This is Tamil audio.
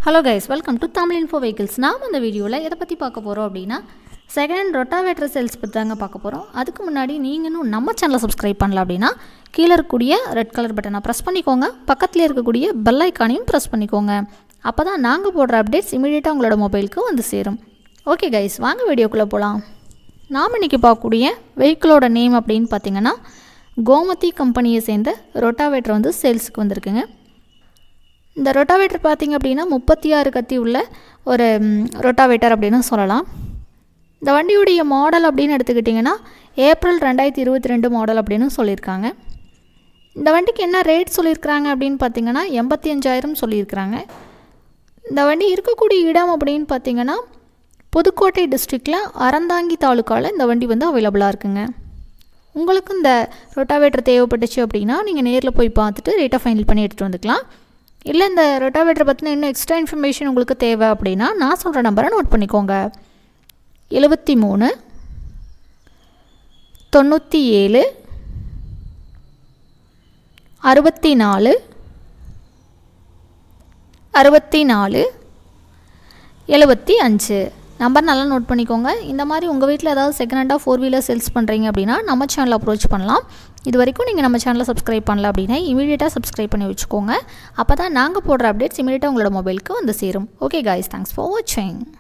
hello guys welcome to Tamil info vehicles நாம் இந்த வீடியோவில் எதை பற்றி பார்க்க போகிறோம் அப்படின்னா செகண்ட் ஹேண்ட் ரொட்டாவேட்டர் சேல்ஸ் பற்றி தாங்க பார்க்க போகிறோம் அதுக்கு முன்னாடி நீங்கள் இன்னும் நம்ம சேனலை சப்ஸ்கிரைப் பண்ணல அப்படின்னா கீழே இருக்கக்கூடிய ரெட் கலர் பட்டனை ப்ரெஸ் பண்ணிக்கோங்க பக்கத்தில் இருக்கக்கூடிய பெல் ஐக்கானையும் ப்ரெஸ் பண்ணிக்கோங்க அப்போ தான் நாங்கள் போடுற அப்டேட்ஸ் இமீடியட்டாக உங்களோட மொபைலுக்கு வந்து சேரும் ஓகே கைஸ் வாங்க வீடியோக்குள்ளே போகலாம் நாம் இன்றைக்கி பார்க்கக்கூடிய வெஹிக்கிளோட நேம் அப்படின்னு பார்த்தீங்கன்னா கோமதி கம்பெனியை சேர்ந்த ரொட்டாவேட்டர் வந்து சேல்ஸுக்கு வந்திருக்குங்க இந்த ரொட்டாவேட்டர் பார்த்திங்க அப்படின்னா முப்பத்தி ஆறு கத்தி உள்ள ஒரு ரொட்டாவேட்டர் அப்படின்னு சொல்லலாம் இந்த வண்டியுடைய மாடல் அப்படின்னு எடுத்துக்கிட்டிங்கன்னா ஏப்ரல் ரெண்டாயிரத்தி இருபத்தி ரெண்டு மாடல் அப்படின்னு சொல்லியிருக்காங்க இந்த வண்டிக்கு என்ன ரேட் சொல்லியிருக்கிறாங்க அப்படின்னு பார்த்தீங்கன்னா எண்பத்தி அஞ்சாயிரம் சொல்லியிருக்கிறாங்க இந்த வண்டி இருக்கக்கூடிய இடம் அப்படின்னு பார்த்தீங்கன்னா புதுக்கோட்டை டிஸ்ட்ரிக்டில் அறந்தாங்கி தாலுக்காவில் இந்த வண்டி வந்து அவைலபிளாக இருக்குங்க உங்களுக்கு இந்த ரொட்டாவேட்டர் தேவைப்பட்டுச்சு அப்படின்னா நீங்கள் நேரில் போய் பார்த்துட்டு ரேட்டை ஃபைனல் பண்ணி எடுத்துகிட்டு வந்துக்கலாம் இல்லை இந்த ரொட்டாவேட்டரை பற்றின இன்னும் எக்ஸ்ட்ரா இன்ஃபர்மேஷன் உங்களுக்கு தேவை அப்படின்னா நான் சொல்கிற நம்பரை நோட் பண்ணிக்கோங்க எழுபத்தி மூணு தொண்ணூற்றி ஏழு அறுபத்தி நாலு அறுபத்தி நாலு எழுபத்தி அஞ்சு நம்பர் நல்லா நோட் பண்ணிக்கோங்க இந்த மாதிரி உங்கள் வீட்டில் ஏதாவது செகண்ட் ஹேண்டாக ஃபோர் வீலர் சேல்ஸ் பண்ணுறீங்க அப்படின்னா நம்ம சேனல் அப்ரோச் பண்ணலாம் இது வரைக்கும் நீங்கள் நம்ம சேனலை சப்ஸ்கிரைப் பண்ணல அப்படின்னா இமீடியட்டாக சப்ஸ்கிரைப் பண்ணி வச்சுக்கோங்க அப்போ தான் நாங்கள் போடுற அப்டேட்ஸ் இமீடியட்டாக உங்களோட மொபைலுக்கு வந்து சேரும் ஓகே காய்ஸ் தேங்க்ஸ் ஃபார் வாட்சிங்